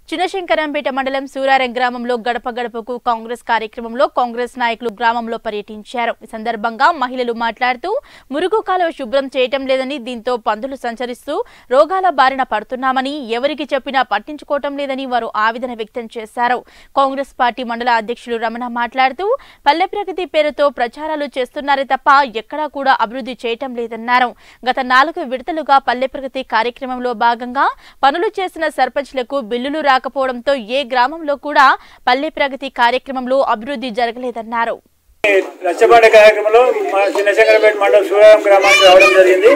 చిన్నశంకరంపేట మండలం సూరారం గ్రామంలో గడప గడపకు కాంగ్రెస్ కార్యక్రమంలో కాంగ్రెస్ నాయకులు గ్రామంలో పర్యటించారు ఈ సందర్భంగా మహిళలు మాట్లాడుతూ మురుగు కాలువ శుభ్రం చేయటం లేదని దీంతో పందులు సంచరిస్తూ రోగాల బారిన పడుతున్నామని ఎవరికి చెప్పినా పట్టించుకోవటం లేదని వారు ఆవేదన వ్యక్తం చేశారు కాంగ్రెస్ పార్టీ మండల అధ్యక్షులు రమణ మాట్లాడుతూ పల్లె ప్రగతి పేరుతో ప్రచారాలు చేస్తున్నారే తప్ప ఎక్కడా కూడా అభివృద్ధి చేయటం లేదన్నారు గత నాలుగు విడతలుగా పల్లె ప్రగతి కార్యక్రమంలో భాగంగా పనులు చేసిన సర్పంచ్లకు బిల్లులు రాకపోవడంతో ఏ గ్రామంలో కూడా పల్లె ప్రగతి కార్యక్రమంలో అభివృద్ధి జరగలేదన్నారు రచ్చబండ కార్యక్రమంలో మా చిన్నశంకరపేట మండలం సూరారం గ్రామానికి రావడం జరిగింది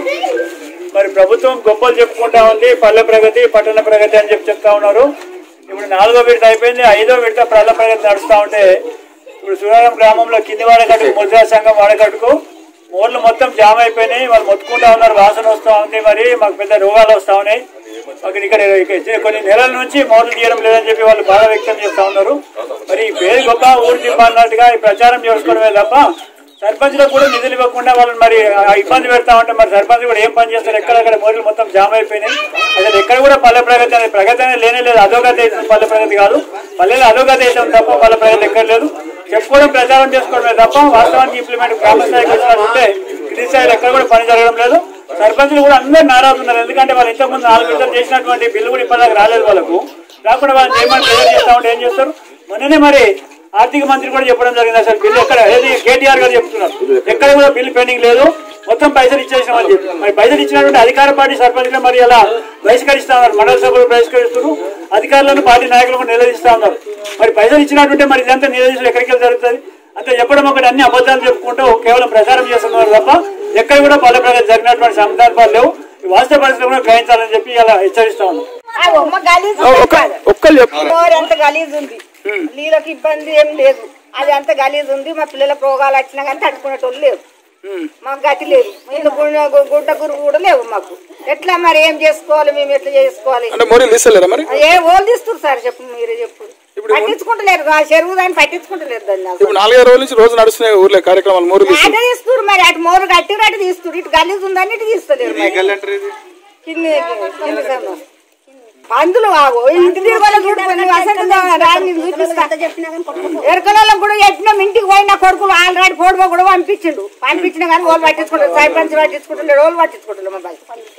మరి ప్రభుత్వం గొప్పలు చెప్పుకుంటా ఉంది పల్లె ప్రగతి పట్టణ ప్రగతి అని చెప్పి చెప్తా ఉన్నారు ఇప్పుడు నాలుగో విడత అయిపోయింది ఐదో విడత పల్లె ప్రగతి నడుస్తూ ఉంటే ఇప్పుడు సూరారం గ్రామంలో కింది వాడకట్టుకు ముద్రా సంఘం వాడకట్టుకు మోర్లు మొత్తం జామ్ అయిపోయినాయి వాళ్ళు మొత్తుకుంటా ఉన్నారు వాసన వస్తూ ఉంది మరి మాకు పెద్ద రోగాలు వస్తూ ఉన్నాయి మాకు ఇక్కడ ఇక్కడ కొన్ని నెలల నుంచి మోర్లు తీయడం లేదని చెప్పి వాళ్ళు బాధ వ్యక్తం చేస్తా ఉన్నారు మరి ఈ పేరు గొప్ప ఊరు దిబ్బ అన్నట్టుగా ఈ ప్రచారం చేసుకోవడమే తప్ప సర్పంచ్లకు కూడా నిధులు ఇవ్వకుండా వాళ్ళని మరి ఆ ఇబ్బంది పెడతా ఉంటే మరి సర్పంచ్ కూడా ఏం పని చేస్తారు ఎక్కడెక్కడ మోర్లు మొత్తం జామ్ అయిపోయినాయి అసలు ఎక్కడ కూడా పల్లె ప్రగతి అనేది ప్రగతి అనేది లేనే లేదు అధోగతి అవుతుంది పల్లె ప్రగతి కాదు పల్లెలో అధోగతి అవుతుంది తప్ప పల్లె ప్రగతి ఎక్కడ లేదు చెప్పుకోవడం ప్రచారం చేసుకోవడమే తప్ప వాస్తవానికి ఇంప్లిమెంట్ గ్రామ స్థాయికి వచ్చినట్టుంటే కింది స్థాయిలో ఎక్కడ కూడా పని జరగడం లేదు సర్పంచులు కూడా అందరూ నారాజు ఉన్నారు ఎందుకంటే వాళ్ళు ఇంతకుముందు నాలుగు విడతలు చేసినటువంటి బిల్లు కూడా ఇప్పటిదాకా రాలేదు వాళ్ళకు రాకుండా వాళ్ళు ఏమని ప్రెజర్ చేస్తా ఉంటే ఏం చేస్తారు మొన్ననే మరి ఆర్థిక మంత్రి కూడా చెప్పడం జరిగింది అసలు బిల్లు ఎక్కడ ఏది కేటీఆర్ గారు చెప్తున్నారు ఎక్కడ కూడా బిల్లు పెండింగ్ లేదు మొత్తం పైసలు ఇచ్చేసినాం అని చెప్పి మరి పైసలు ఇచ్చినటువంటి అధికార పార్టీ సర్పంచ్లు మరి అలా బహిష్కరిస్తా ఉన్నారు మండల సభలు బహిష్కరిస్తున్నారు అధికారులను పార్టీ నాయకులు కూడా నిలదీస్తా ఉన్నారు మరి పైసలు ఇచ్చినట్టుంటే మరి ఇదంతా నిలదీసులు ఎక్కడికి వెళ్ళి జరుగుతుంది అంతే చెప్పడం ఒకటి అన్ని అబద్ధాలు చెప్పుకుంటూ కేవలం ప్రచారం చేస్తున్నారు తప్ప ఎక్కడ కూడా పల్లె ప్రగతి జరిగినటువంటి సందర్భాలు లేవు ఈ వాస్తవ పరిస్థితులు కూడా గ్రహించాలని చెప్పి ఇలా హెచ్చరిస్తా ఉన్నాం ఆ బొమ్మ గలీజ్ ఒక్కళ్ళు చెప్పు నోరు ఎంత గలీజ్ ఉంది నీళ్ళకి ఇబ్బంది ఏం లేదు అది అంత గలీజ్ ఉంది మా పిల్లలకు రోగాలు వచ్చినా కానీ తట్టుకునేటోళ్ళు లేవు మాకు గతి లేదు ఇల్లు గుండె- గు- గుడ్డ గురుగు కూడా లేవు మాకు ఎట్లా మరి ఏం చేసుకోవాలి మేము ఎట్లా చేసుకోవాలి అంటే మోరీలు తీస్తలేరా మరి ఏ ఓళ్ళు తీస్తారు సార్ చెప్పు మీరే చెప్పు పట్టించుకుంటలేరు ఆ చెరువు దాన్ని పట్టించుకుంటలేరు దాన్ని అసలు. ఇప్పుడు నాలుగైదు రోజుల నుంచి రోజు నడుస్తున్నాయి ఊర్లో కార్యక్రమాలు మోరీలు తీస్తారు అటు తీస్తారు మరి అటు మోరు కట్టి అటు తీస్తారు ఇటు గలీజ్ ఉందని ఇటు తీస్తలేరు మరి. కింది కింది సగం. పందులు ఆవు ఇంటి తిరుగులో చూడుకొని అసలు రాని చూపిస్తా ఎరకలలో కూడా ఎట్టినాం ఇంటికి పోయిన కొడుకులు ఆల్రెడీ ఫోటో కూడా పంపించిండు పంపించిన కానీ వాళ్ళు పట్టించుకుంటారు సర్పంచ్ పట్టించుకుంటారు వాళ్ళు పట్టించుకుంటారు మా బాయ్